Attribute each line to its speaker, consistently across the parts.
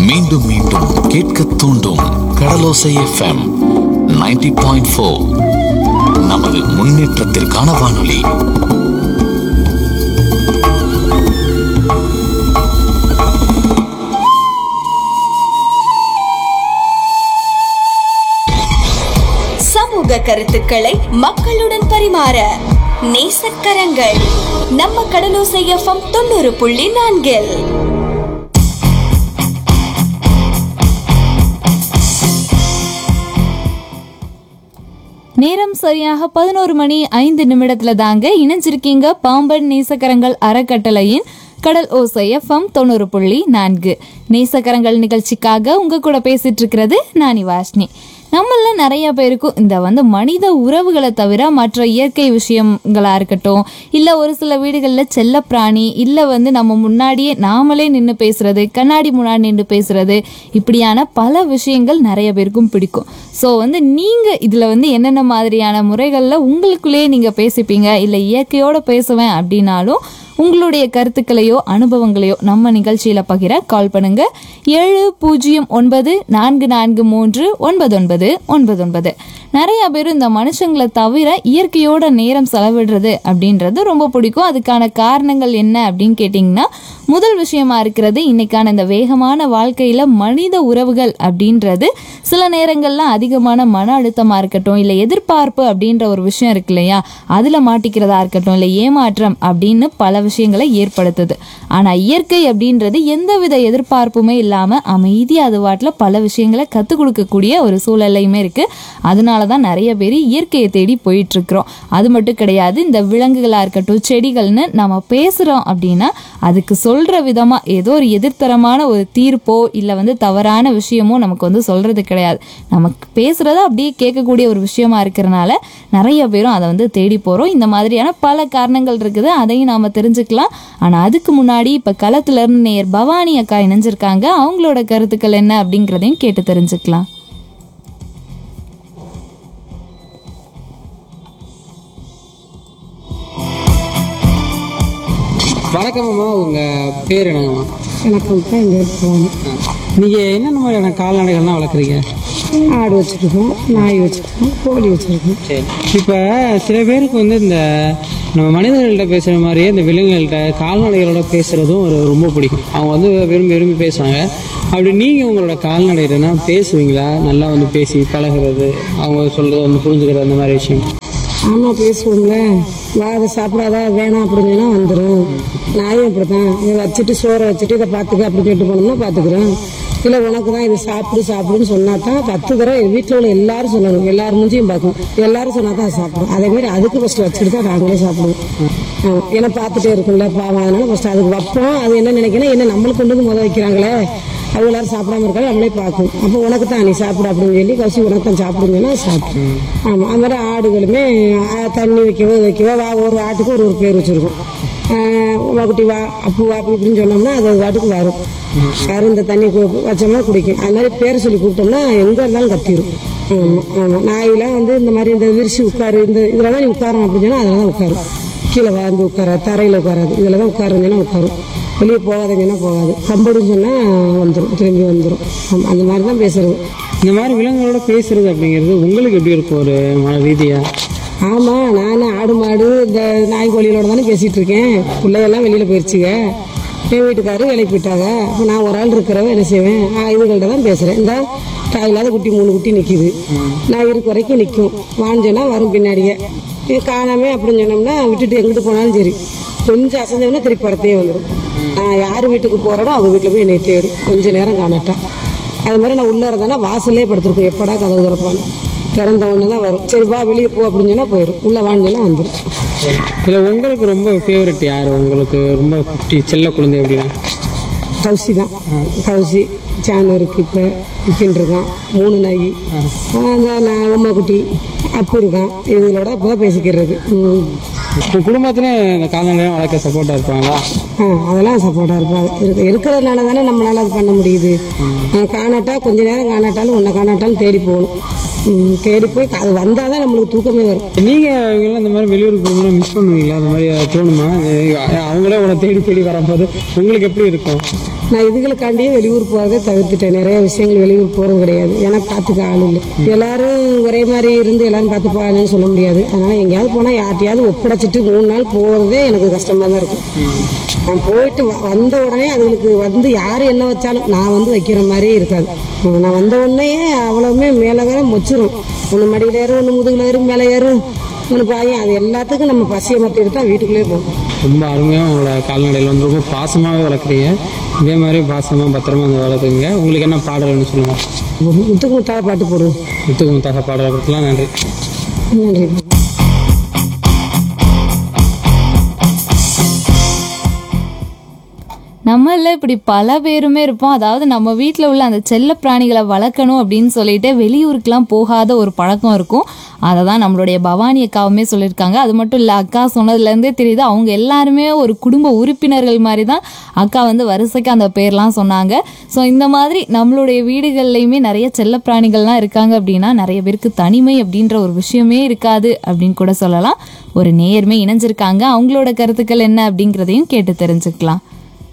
Speaker 1: மீண்டும் மீண்டும் கேட்க தூண்டும் கடலோசை எஃப்எம் 90.4 பாயிண்ட் ஃபோர் நமது முன்னேற்றத்திற்கான வானொலி
Speaker 2: சமூக கருத்துக்களை மக்களுடன் பரிமாற நேசக்கரங்கள் நம்ம கடலோசை எஃப்எம் தொண்ணூறு புள்ளி நான்கில்
Speaker 3: நேரம் சரியாக பதினோரு மணி ஐந்து நிமிடத்துல தாங்க இணைஞ்சிருக்கீங்க பாம்பன் நேசக்கரங்கள் அறக்கட்டளையின் கடல் ஓசை எஃப்எம் தொண்ணூறு புள்ளி நான்கு நேசக்கரங்கள் நிகழ்ச்சிக்காக உங்க கூட பேசிட்டு இருக்கிறது நானி வாஷ்னி நம்மள நிறைய பேருக்கும் இந்த வந்து மனித உறவுகளை தவிர மற்ற இயற்கை விஷயங்களா இருக்கட்டும் இல்ல ஒரு சில வீடுகளில் செல்ல பிராணி இல்ல வந்து நம்ம முன்னாடியே நாமளே நின்று பேசுறது கண்ணாடி முன்னாடி நின்று பேசுறது இப்படியான பல விஷயங்கள் நிறைய பேருக்கும் பிடிக்கும் ஸோ வந்து நீங்க இதுல வந்து என்னென்ன மாதிரியான முறைகளில் உங்களுக்குள்ளேயே நீங்க பேசிப்பீங்க இல்ல இயற்கையோட பேசுவேன் அப்படின்னாலும் உங்களுடைய கருத்துக்களையோ அனுபவங்களையோ நம்ம நிகழ்ச்சியில பகிர கால் பண்ணுங்க ஏழு பூஜ்ஜியம் ஒன்பது நான்கு நான்கு மூன்று ஒன்பது ஒன்பது ஒன்பது ஒன்பது நிறைய பேர் இந்த மனுஷங்களை தவிர இயற்கையோட நேரம் செலவிடுறது அப்படின்றது ரொம்ப பிடிக்கும் அதுக்கான காரணங்கள் என்ன அப்படின்னு கேட்டிங்கன்னா முதல் விஷயமா இருக்கிறது இன்னைக்கான இந்த வேகமான வாழ்க்கையில மனித உறவுகள் அப்படின்றது சில நேரங்கள்ல அதிகமான மன அழுத்தமா இருக்கட்டும் இல்ல எதிர்பார்ப்பு அப்படின்ற ஒரு விஷயம் இருக்கு இல்லையா அதுல மாட்டிக்கிறதா இருக்கட்டும் இல்ல ஏமாற்றம் அப்படின்னு பல விஷயங்களை ஏற்படுத்துது ஆனா இயற்கை அப்படின்றது எந்தவித எதிர்பார்ப்புமே இல்லாம அமைதியா அது வாட்டில் பல விஷயங்களை கத்துக் கொடுக்கக்கூடிய ஒரு சூழல்லையுமே இருக்கு அதனாலதான் நிறைய பேர் இயற்கையை தேடி போயிட்டு இருக்கிறோம் அது மட்டும் கிடையாது இந்த விலங்குகளா இருக்கட்டும் செடிகள்னு நம்ம பேசுறோம் அப்படின்னா அதுக்கு சொல்ற விதமா ஏதோ ஒரு எதிர்த்தரமான ஒரு தீர்ப்போ இல்ல வந்து தவறான விஷயமோ நமக்கு வந்து சொல்றது கிடையாது நமக்கு பேசுறத அப்படியே கேட்கக்கூடிய ஒரு விஷயமா இருக்கிறனால நிறைய பேரும் அதை வந்து தேடி போறோம் இந்த மாதிரியான பல காரணங்கள் இருக்குது அதையும் நாம தெரிஞ்சுக்கலாம் ஆனா அதுக்கு முன்னாடி இப்ப களத்துல இருந்து நேர் பவானி அக்கா இணைஞ்சிருக்காங்க அவங்களோட கருத்துக்கள் என்ன அப்படிங்கறதையும் கேட்டு தெரிஞ்சுக்கலாம்
Speaker 4: வணக்கம் அம்மா உங்க பேர் என்னங்கம்மா
Speaker 5: வணக்கம் தான் இங்கே இருக்கோம்
Speaker 4: நீங்க என்னென்ன மாதிரியான கால்நடைகள்லாம் வளர்க்குறீங்க
Speaker 5: ஆடு வச்சுருக்கோம் நாய் வச்சுருக்கோம் கோழி வச்சுருக்கோம்
Speaker 4: சரி இப்போ சில பேருக்கு வந்து இந்த நம்ம மனிதர்கள்ட்ட பேசுகிற மாதிரியே இந்த விலங்குகள்கிட்ட கால்நடைகளோட பேசுகிறதும் ஒரு ரொம்ப பிடிக்கும் அவங்க வந்து விரும்பி விரும்பி பேசுவாங்க அப்படி நீங்கள் உங்களோட கால்நடைகிட்டனா பேசுவீங்களா நல்லா வந்து பேசி பழகுறது அவங்க சொல்கிறத வந்து புரிஞ்சுக்கிறது அந்த மாதிரி விஷயம்
Speaker 5: ஆமாம் பேசுவோம்ல வா அதை சாப்பிடாதா வேணாம் அப்படின்னு சொன்னா வந்துடும் நாயும் அப்படி தான் இதை வச்சுட்டு சோறை வச்சுட்டு இதை பார்த்துக்க அப்படி கேட்டு போனோம்னா பார்த்துக்குறோம் இல்லை உனக்கு தான் இது சாப்பிடு சாப்பிடுன்னு சொன்னா தான் பத்து தடவை வீட்டில் உள்ள எல்லாரும் சொல்லணும் எல்லாரும் மூஞ்சியும் பார்க்கணும் எல்லாரும் சொன்னா தான் அது சாப்பிடும் அதே மாதிரி அதுக்கு ஃபஸ்ட்டு வச்சுட்டு தான் நாங்களே சாப்பிடுவோம் ஆமா. ஏன்னா பார்த்துட்டே இருக்கும்ல பாவம் அதனால ஃபஸ்ட்டு அதுக்கு வைப்போம் அது என்ன நினைக்கணும் என்ன நம்மளுக்கு கொண்டு வந்து முத வைக்கிறாங்களே அவங்க எல்லாரும் சாப்பிடாம இருக்காங்க நம்மளே பார்க்கும் அப்போ உனக்கு தான் நீ சாப்பிடு அப்படின்னு சொல்லி கசி உனக்கு தான் சாப்பிடுங்கன்னா சாப்பிடும் ஆமாம் அது மாதிரி ஆடுகளுமே ஆ, தண்ணி வைக்கவோ இது வைக்கவோ வா ஒரு ஆட்டுக்கு ஒரு ஒரு பேர் வச்சுருக்கோம் குட்டி வா அப்பு வா அப்படி இப்படின்னு சொன்னோம்னா அது ஒரு ஆட்டுக்கு வரும் யாரும் இந்த தண்ணி கு- வச்சோம்னா குடிக்கும் அது மாதிரி பேர் சொல்லி கூப்பிட்டோம்னா எங்கே இருந்தாலும் கத்திரும் ஆமாம் ஆமாம் நாயெல்லாம் வந்து இந்த மாதிரி இந்த விரிச்சு உட்காரு இந்த இதில் தான் நீ உட்காரணும் அப்படின்னு சொன்னால் அதில் தான் உட்காரும் கீழே வந்து உட்காராது தரையில் உட்காராது இதில் தான் உட்காருங்கன்னா உட்காரும் வெளியே போகாதீங்கன்னா போகாது கம்படுன்னு சொன்னால் வந்துடும் திரும்பி வந்துடும் அந்த மாதிரி தான் பேசுறது
Speaker 4: இந்த மாதிரி விலங்குகளோட பேசுறது அப்படிங்கிறது உங்களுக்கு எப்படி இருக்கும் ஒரு மன ரீதியாக
Speaker 5: ஆமாம் நான் ஆடு மாடு இந்த நாய் கோழிகளோட தானே பேசிகிட்டு இருக்கேன் பிள்ளையெல்லாம் வெளியில் போயிடுச்சுங்க என் வீட்டுக்காரரு வேலைக்கு போயிட்டாங்க அப்போ நான் ஒரு ஆள் இருக்கிறவ என்ன செய்வேன் நான் இதுகள்கிட்ட தான் பேசுகிறேன் இந்த இல்லாத குட்டி மூணு குட்டி நிற்கிது நான் இருக்க வரைக்கும் நிற்கும் வான்னு சொன்னால் வரும் பின்னாடியே இது காணாமே அப்படின்னு சொன்னோம்னா விட்டுட்டு எங்கிட்டு போனாலும் சரி கொஞ்சம் அசைஞ்சோம்னா திருப்பி வரத்தே வந்துடும் நான் யார் வீட்டுக்கு போகிறோடோ அவங்க வீட்டில் போய் என்னை தேடும் கொஞ்ச நேரம் காணட்டான் அது மாதிரி நான் உள்ளே இருந்தேன்னா வாசல்லே படுத்திருக்கோம் எப்படா கதவு திறப்பான்னு திறந்த உடனே தான் வரும் சரி வா வெளியே போ அப்படின்னு சொன்னால் போயிடும் உள்ளே வாங்கினா வந்துடும்
Speaker 4: இதில் உங்களுக்கு ரொம்ப ஃபேவரட் யார் உங்களுக்கு ரொம்ப குட்டி செல்ல குழந்தை அப்படின்னா
Speaker 5: கவுசி தான் கவுசி சாணம் இருக்கு இப்போ விற்கின்னு இருக்கான் மூணு நாய் அந்த நான் உமா குட்டி அப்பு இருக்கான் இதுகளோட இப்போ பேசிக்கிறது ம்.
Speaker 4: இப்போ குடும்பத்துல இந்த கால்நடையாக வளர்க்க சப்போர்ட்டாக இருப்பாங்களா
Speaker 5: ஆ அதெல்லாம் சப்போர்ட்டாக இருப்பாங்க இருக்கு இருக்கிறதுனால தானே நம்மளால அது பண்ண முடியுது ஆ, காணாட்டா கொஞ்ச நேரம் காணாட்டாலும் உன்னை காணாட்டாலும் தேடி போகணும் ம், தேடி போய் அது வந்தால் தான் நம்மளுக்கு தூக்கமே வரும்
Speaker 4: நீங்கள் இவங்கெல்லாம் இந்த மாதிரி வெளியூருக்கு போகும்போது மிஸ் பண்ணுவீங்களா அந்த மாதிரி தோணுமா அஹ் அவங்களே உன்னை தேடி தேடி வரும்போது உங்களுக்கு எப்படி இருக்கும்
Speaker 5: நான் இதுகளுக்காண்டியே வெளியூர் போகிறத தவிர்த்துட்டேன் நிறைய விஷயங்கள் வெளியூர் போகிறது கிடையாது ஏன்னா பார்த்துக்க ஆள் இல்லை எல்லாரும் ஒரே மாதிரி இருந்து எல்லாரும் பார்த்து போகாதுன்னு சொல்ல முடியாது அதனால எங்கேயாவது போனால் யார்ட்டையாவது ஒப்படைச்சிட்டு மூணு நாள் போகிறதே எனக்கு கஷ்டமாக தான் இருக்கும் நான் போயிட்டு வ- வந்த உடனே அதுங்களுக்கு வந்து யார் என்ன வச்சாலும் நான் வந்து வைக்கிற மாதிரியே இருக்காது நான் வந்த உடனே அவ்வளவுமே மேலே வேற மொச்சிரும் ஒன்று மடியில் ஏறும் ஒன்று முதுகில் ஏறும் மேலே ஏறும் ஒன்று பாயும் அது எல்லாத்துக்கும் நம்ம பசியை மாற்றிட்டு தான் வீட்டுக்குள்ளே போகும்
Speaker 4: ரொம்ப அருமையாக உங்களோட கால்நடையில் வந்து ரொம்ப பாசமாகவே வளர்க்குறீங்க இதே மாதிரி பாசமாக பத்திரமா வந்து வளர்க்குங்க உங்களுக்கு என்ன பாடல்னு சொல்லுங்கள்
Speaker 5: முத்துக்கு முத்தாக பாட்டு போடுவோம்
Speaker 4: முத்துக்கு முத்தாக பாடலை கொடுத்துலாம் நன்றி
Speaker 5: நன்றி
Speaker 3: நம்மள இப்படி பல பேருமே இருப்போம் அதாவது நம்ம வீட்டில் உள்ள அந்த செல்ல பிராணிகளை வளர்க்கணும் அப்படின்னு சொல்லிட்டு வெளியூருக்குலாம் போகாத ஒரு பழக்கம் இருக்கும் அதை தான் நம்மளுடைய பவானி அக்காவுமே சொல்லியிருக்காங்க அது மட்டும் இல்லை அக்கா சொன்னதுலேருந்தே தெரியுது அவங்க எல்லாருமே ஒரு குடும்ப உறுப்பினர்கள் மாதிரி தான் அக்கா வந்து வரிசைக்கு அந்த பேர்லாம் சொன்னாங்க ஸோ இந்த மாதிரி நம்மளுடைய வீடுகள்லையுமே நிறைய செல்ல பிராணிகள்லாம் இருக்காங்க அப்படின்னா நிறைய பேருக்கு தனிமை அப்படின்ற ஒரு விஷயமே இருக்காது அப்படின்னு கூட சொல்லலாம் ஒரு நேர்மை இணைஞ்சிருக்காங்க அவங்களோட கருத்துக்கள் என்ன அப்படிங்கிறதையும் கேட்டு தெரிஞ்சுக்கலாம்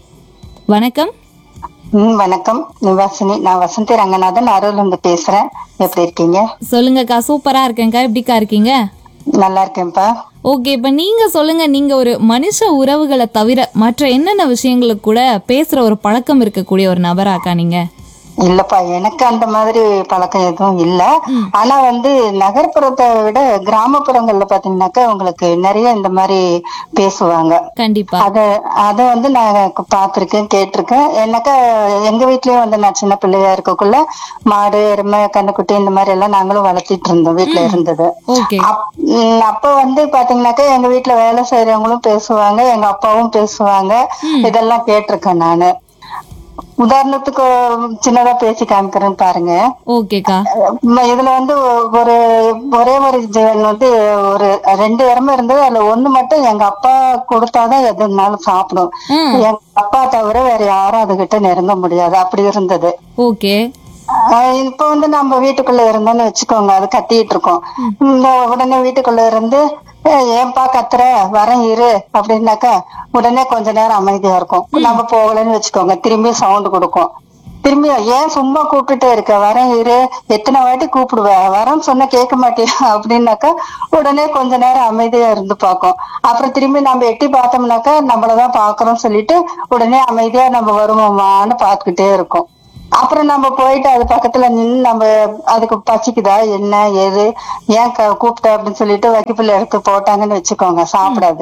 Speaker 3: வணக்கம்
Speaker 6: ம் வணக்கம் நிவாசினி நான் வசந்தி ரங்கநாதன் அருள் இருந்து பேசுறேன் எப்படி இருக்கீங்க
Speaker 3: சொல்லுங்கக்கா சூப்பரா இருக்கேன்க்கா எப்படிக்கா இருக்கீங்க
Speaker 6: நல்லா இருக்கேன்ப்பா
Speaker 3: ஓகே இப்ப நீங்க சொல்லுங்க நீங்க ஒரு மனுஷ உறவுகளை தவிர மற்ற என்னென்ன விஷயங்களுக்கு கூட பேசுற ஒரு பழக்கம் இருக்கக்கூடிய ஒரு நபராக்கா நீங்க
Speaker 6: இல்லப்பா எனக்கு அந்த மாதிரி பழக்கம் எதுவும் இல்ல ஆனா வந்து நகர்ப்புறத்தை விட கிராமப்புறங்கள்ல பாத்தீங்கன்னாக்கா உங்களுக்கு நிறைய இந்த மாதிரி பேசுவாங்க
Speaker 3: கண்டிப்பா
Speaker 6: அத அத வந்து நான் பார்த்திருக்கேன் கேட்டிருக்கேன் எனக்கா எங்க வீட்லயும் வந்து நான் சின்ன பிள்ளையா இருக்கக்குள்ள மாடு எருமை கண்ணுக்குட்டி இந்த மாதிரி எல்லாம் நாங்களும் வளர்த்திட்டு இருந்தோம் வீட்ல இருந்தது
Speaker 3: ஓகே
Speaker 6: அப்- ம், அப்ப வந்து பாத்தீங்கன்னாக்கா எங்க வீட்ல வேலை செய்யறவங்களும் பேசுவாங்க எங்க அப்பாவும் பேசுவாங்க இதெல்லாம் கேட்டிருக்கேன் நானு உதாரணத்துக்கு சின்னதா பேசி காமிக்கிறேன்னு பாருங்க
Speaker 3: ஓகேக்கா
Speaker 6: உம், இதுல வந்து ஒரு ஒரே ஒரு ஜீவன் வந்து ஒரு ரெண்டு இடமே இருந்தது அதுல ஒண்ணு மட்டும் எங்க அப்பா கொடுத்தாதான் எதுனாலும் சாப்பிடும்
Speaker 3: ம்.
Speaker 6: எங்க அப்பா தவிர வேற யாரும் அதுகிட்ட நெருங்க முடியாது அப்படி இருந்தது
Speaker 3: ஓகே
Speaker 6: ஆஹ் இப்ப வந்து நம்ம வீட்டுக்குள்ள இருந்தோம்னு வச்சுக்கோங்க அது கத்திட்டு இருக்கோம் இந்த உடனே வீட்டுக்குள்ள இருந்து "ஏய், ஏன்பா கத்துற வரேன் இரு அப்படின்னாக்கா உடனே கொஞ்ச நேரம் அமைதியா இருக்கும் நம்ம போகலன்னு வச்சுக்கோங்க திரும்பி சவுண்ட் கொடுக்கும் திரும்பி ஏன் சும்மா கூப்பிட்டுட்டே இருக்க வரேன் இரு எத்தனை வாட்டி கூப்பிடுவ வரேன்னு சொன்னா கேட்க மாட்டியா அப்படின்னாக்கா உடனே கொஞ்ச நேரம் அமைதியா இருந்து பார்க்கும் அப்புறம் திரும்பி நம்ம எட்டி பார்த்தோம்னாக்கா நம்மளதான் பாக்குறோம் சொல்லிட்டு உடனே அமைதியா நம்ம வருவோமான்னு பார்த்துக்கிட்டே இருக்கும் அப்புறம் நம்ம போயிட்டு அது பக்கத்துல நின்னு நம்ம அதுக்கு பசிக்குதா என்ன ஏது ஏன் க- கூப்பிட்ட அப்படின்னு சொல்லிட்டு வக்கிப்புல எடுத்து போட்டாங்கன்னு வச்சுக்கோங்க சாப்பிடாது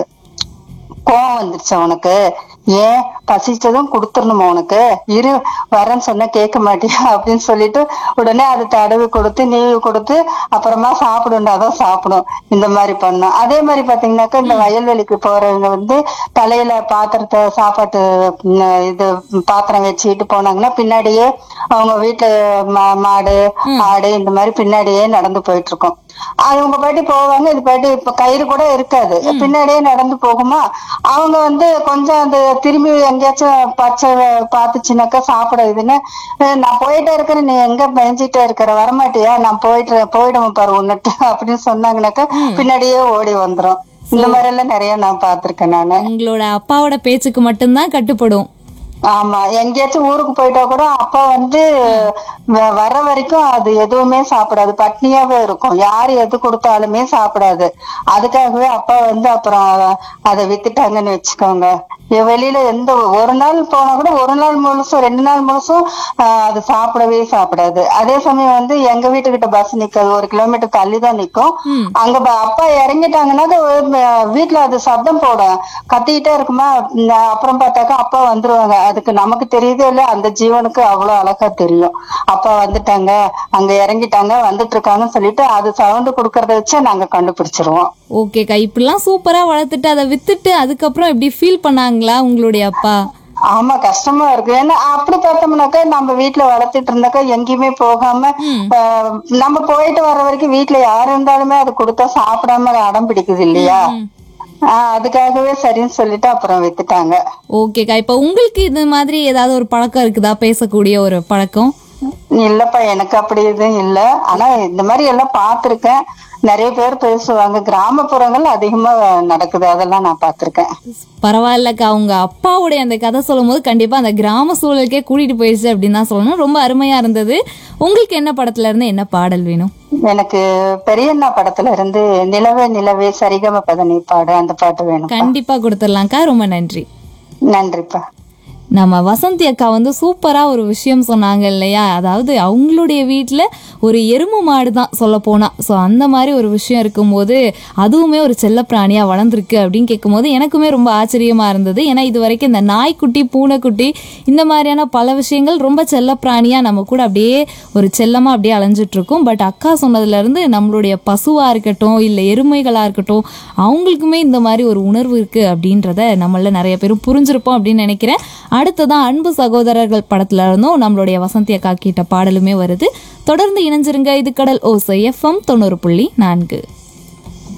Speaker 6: கோவம் வந்துருச்சு உனக்கு ஏன் பசிச்சதும் கொடுத்துடணுமா உனக்கு இரு வரேன்னு சொன்னா கேட்க மாட்டியா அப்படின்னு சொல்லிட்டு உடனே அது தடவி கொடுத்து நீவி கொடுத்து அப்புறமா சாப்பிடுண்டாதான் சாப்பிடும் இந்த மாதிரி பண்ணும் அதே மாதிரி பாத்தீங்கன்னாக்கா இந்த வயல்வெளிக்கு போறவங்க வந்து தலையில பாத்திரத்தை சாப்பாட்டு ம், இது பாத்திரம் வச்சுக்கிட்டு போனாங்கன்னா பின்னாடியே அவங்க வீட்டு மா- மாடு ஆடு இந்த மாதிரி பின்னாடியே நடந்து போயிட்டு இருக்கோம் அவங்க பாட்டி போவாங்க இது பாட்டி இப்ப கயிறு கூட இருக்காது பின்னாடியே நடந்து போகுமா அவங்க வந்து கொஞ்சம் அந்த திரும்பி எங்கேயாச்சும் பச்சை பாத்துச்சுனாக்கா சாப்பிட இதுன்னு "ஏய், நான் போயிட்டே இருக்கிறேன் நீ எங்க பயஞ்சிட்டே இருக்கிற வரமாட்டியா நான் போயிட்டு போயிடுவேன் பாரு உன்னிட்டு அப்படின்னு சொன்னாங்கனாக்கா பின்னாடியே ஓடி வந்துரும் இந்த மாதிரி எல்லாம் நிறைய நான் பாத்திருக்கேன் நானு
Speaker 3: உங்களோட அப்பாவோட பேச்சுக்கு மட்டும்தான் கட்டுப்படும்
Speaker 6: ஆமா எங்கேயாச்சும் ஊருக்கு போயிட்டா கூட அப்பா வந்து வ- வர வரைக்கும் அது எதுவுமே சாப்பிடாது பட்னியாவே இருக்கும் யாரு எது கொடுத்தாலுமே சாப்பிடாது அதுக்காகவே அப்பா வந்து அப்புறம் அதை வித்துட்டாங்கன்னு வச்சுக்கோங்க இ- வெளியில எந்த ஒரு நாள் போனா கூட ஒரு நாள் முழுசும் ரெண்டு நாள் முழுசும் ஆஹ், அது சாப்பிடவே சாப்பிடாது அதே சமயம் வந்து எங்க வீட்டுக்கிட்ட பஸ் நிக்காது ஒரு கிலோமீட்டர் தள்ளி தான் நிக்கும் அங்க ப- அப்பா இறங்கிட்டாங்கன்னா அது ஒரு- வீட்டுல அது சத்தம் போடும் கத்திக்கிட்டே இருக்குமா இந்த அப்புறம் பார்த்தாக்கா அப்பா வந்துருவாங்க அதுக்கு நமக்கு தெரியுதே இல்ல அந்த ஜீவனுக்கு அவ்வளவு அழகா தெரியும் அப்பா வந்துட்டாங்க அங்க இறங்கிட்டாங்க வந்துட்டு இருக்காங்கன்னு சொல்லிட்டு அது சவுண்ட் கொடுக்கறத வச்சு நாங்க கண்டுபிடிச்சிருவோம்
Speaker 3: ஓகேக்கா இப்படிலாம் சூப்பரா வளர்த்துட்டு அதை வித்துட்டு அதுக்கப்புறம் இப்படி ஃபீல் பண்ணாங்களா உங்களுடைய அப்பா
Speaker 6: ஆமா கஷ்டமா இருக்கு ஏன்னா அப்படி பார்த்தோம்னாக்கா நம்ம வீட்டுல வளர்த்துட்டு இருந்தாக்கா எங்கேயுமே போகாம ஆஹ், நம்ம போயிட்டு வர வரைக்கும் வீட்டுல யாரு இருந்தாலுமே அது கொடுத்தா சாப்பிடாம அது அடம் பிடிக்குது இல்லையா ஆஹ், அதுக்காகவே சரின்னு சொல்லிட்டு அப்புறம் வித்துட்டாங்க
Speaker 3: ஓகேக்கா இப்போ உங்களுக்கு இது மாதிரி ஏதாவது ஒரு பழக்கம் இருக்குதா பேசக்கூடிய ஒரு பழக்கம்
Speaker 6: இல்லப்பா எனக்கு அப்படி எதுவும் இல்ல ஆனா இந்த மாதிரி எல்லாம் பார்த்திருக்கேன் நிறைய பேர் பேசுவாங்க கிராமப்புறங்கள் அதிகமா நடக்குது அதெல்லாம் நான் பார்த்திருக்கேன்
Speaker 3: பரவாயில்லக்கா அவங்க அப்பாவுடைய அந்த கதை சொல்லும்போது கண்டிப்பா அந்த கிராம சூழலுக்கே கூட்டிட்டு போயிடுச்சு அப்படின்னு தான் சொல்லணும் ரொம்ப அருமையா இருந்தது உங்களுக்கு என்ன படத்துல இருந்து என்ன பாடல் வேணும்
Speaker 6: எனக்கு பெரியண்ணா படத்துல இருந்து நிலவே நிலவே சரிகம பதனி பாடு அந்த பாட்டு வேணும்
Speaker 3: கண்டிப்பா கொடுத்துடலாம்க்கா ரொம்ப நன்றி
Speaker 6: நன்றிப்பா
Speaker 3: நம்ம வசந்தி அக்கா வந்து சூப்பராக ஒரு விஷயம் சொன்னாங்க இல்லையா அதாவது அவங்களுடைய வீட்டில் ஒரு எருமை மாடு தான் சொல்ல போனால் ஸோ அந்த மாதிரி ஒரு விஷயம் இருக்கும்போது அதுவுமே ஒரு செல்லப்பிராணியாக வளர்ந்துருக்கு அப்படின்னு கேட்கும்போது எனக்குமே ரொம்ப ஆச்சரியமாக இருந்தது ஏன்னா இது வரைக்கும் இந்த நாய்க்குட்டி பூனைக்குட்டி இந்த மாதிரியான பல விஷயங்கள் ரொம்ப செல்லப்பிராணியாக நம்ம கூட அப்படியே ஒரு செல்லமாக அப்படியே அலைஞ்சிட்டு இருக்கும் பட் அக்கா சொன்னதுலேருந்து நம்மளுடைய பசுவாக இருக்கட்டும் இல்லை எருமைகளாக இருக்கட்டும் அவங்களுக்குமே இந்த மாதிரி ஒரு உணர்வு இருக்குது அப்படின்றத நம்மள நிறைய பேரும் புரிஞ்சிருப்போம் அப்படின்னு நினைக்கிறேன் அடுத்ததான் அன்பு சகோதரர்கள் படத்துல இருந்தும் நம்மளுடைய வசந்தி அக்கா கிட்ட பாடலுமே வருது தொடர்ந்து இணைஞ்சிருங்க இது கடல் ஓசை எஃப்எம் தொண்ணூறு புள்ளி நான்கு